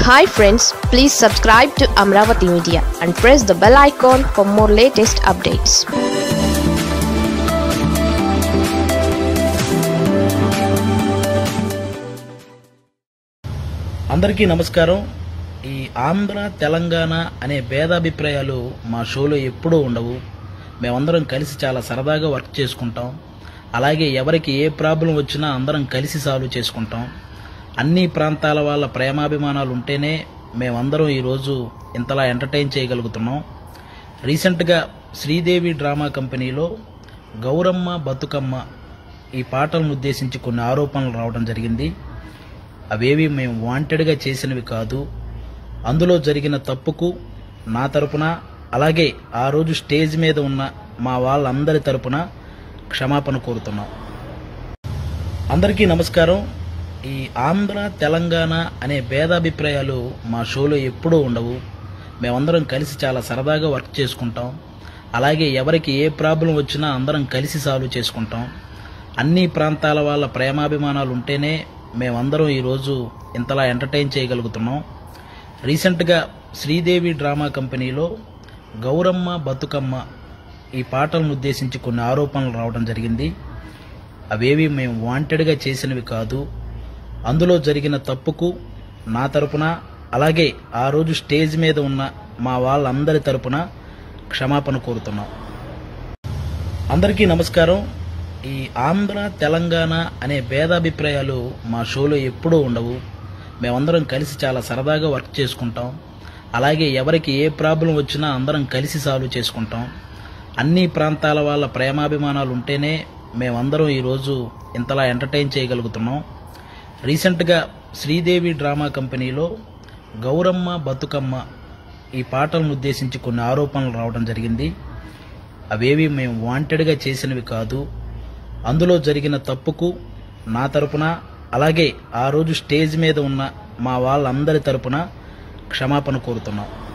hi friends please subscribe to Amaravati media and press the bell icon for more latest updates అందరికీ నమస్కారం ఈ ఆంధ్ర తెలంగాణ అనే భేదాభిప్రాయాలు మా షోలో ఎప్పుడూ ఉండవు మేమందరం కలిసి చాలా సరదాగా వర్క్ చేసుకుంటాం అలాగే ఎవరికి ఏ ప్రాబ్లం వచ్చినా అందరం కలిసి సాల్వ్ చేసుకుంటాం అన్ని ప్రాంతాల వాళ్ళ ప్రేమాభిమానాలు ఉంటేనే మేమందరం ఈరోజు ఇంతలా ఎంటర్టైన్ చేయగలుగుతున్నాం రీసెంట్గా శ్రీదేవి డ్రామా కంపెనీలో గౌరమ్మ బతుకమ్మ ఈ పాటలను ఉద్దేశించి కొన్ని ఆరోపణలు రావడం జరిగింది అవేవి మేము వాంటెడ్గా చేసినవి కాదు అందులో జరిగిన తప్పుకు నా తరపున అలాగే ఆ రోజు స్టేజ్ మీద ఉన్న మా వాళ్ళందరి తరపున క్షమాపణ కోరుతున్నాం అందరికీ నమస్కారం ఈ ఆంధ్ర తెలంగాణ అనే భేదాభిప్రాయాలు మా షోలో ఎప్పుడూ ఉండవు మేమందరం కలిసి చాలా సరదాగా వర్క్ చేసుకుంటాం అలాగే ఎవరికి ఏ ప్రాబ్లం వచ్చినా అందరం కలిసి సాల్వ్ చేసుకుంటాం అన్ని ప్రాంతాల వాళ్ళ ప్రేమాభిమానాలు ఉంటేనే మేమందరం ఈరోజు ఇంతలా ఎంటర్టైన్ చేయగలుగుతున్నాం రీసెంట్గా శ్రీదేవి డ్రామా కంపెనీలో గౌరమ్మ బతుకమ్మ ఈ పాటలను ఉద్దేశించి కొన్ని ఆరోపణలు రావడం జరిగింది అవేవి మేము వాంటెడ్గా చేసినవి కాదు అందులో జరిగిన తప్పుకు నా తరపున అలాగే ఆ రోజు స్టేజ్ మీద ఉన్న మా వాళ్ళందరి తరపున క్షమాపణ కోరుతున్నాం అందరికీ నమస్కారం ఈ ఆంధ్ర తెలంగాణ అనే భేదాభిప్రాయాలు మా షోలో ఎప్పుడూ ఉండవు మేమందరం కలిసి చాలా సరదాగా వర్క్ చేసుకుంటాం అలాగే ఎవరికి ఏ ప్రాబ్లం వచ్చినా అందరం కలిసి సాల్వ్ చేసుకుంటాం అన్ని ప్రాంతాల వాళ్ళ ప్రేమాభిమానాలు ఉంటేనే మేమందరం ఈరోజు ఇంతలా ఎంటర్టైన్ చేయగలుగుతున్నాం రీసెంట్గా శ్రీదేవి డ్రామా కంపెనీలో గౌరమ్మ బతుకమ్మ ఈ పాటలను ఉద్దేశించి కొన్ని ఆరోపణలు రావడం జరిగింది అవేవి మేము వాంటెడ్గా చేసినవి కాదు అందులో జరిగిన తప్పుకు నా తరపున అలాగే ఆ రోజు స్టేజ్ మీద ఉన్న మా వాళ్ళందరి తరపున క్షమాపణ కోరుతున్నాం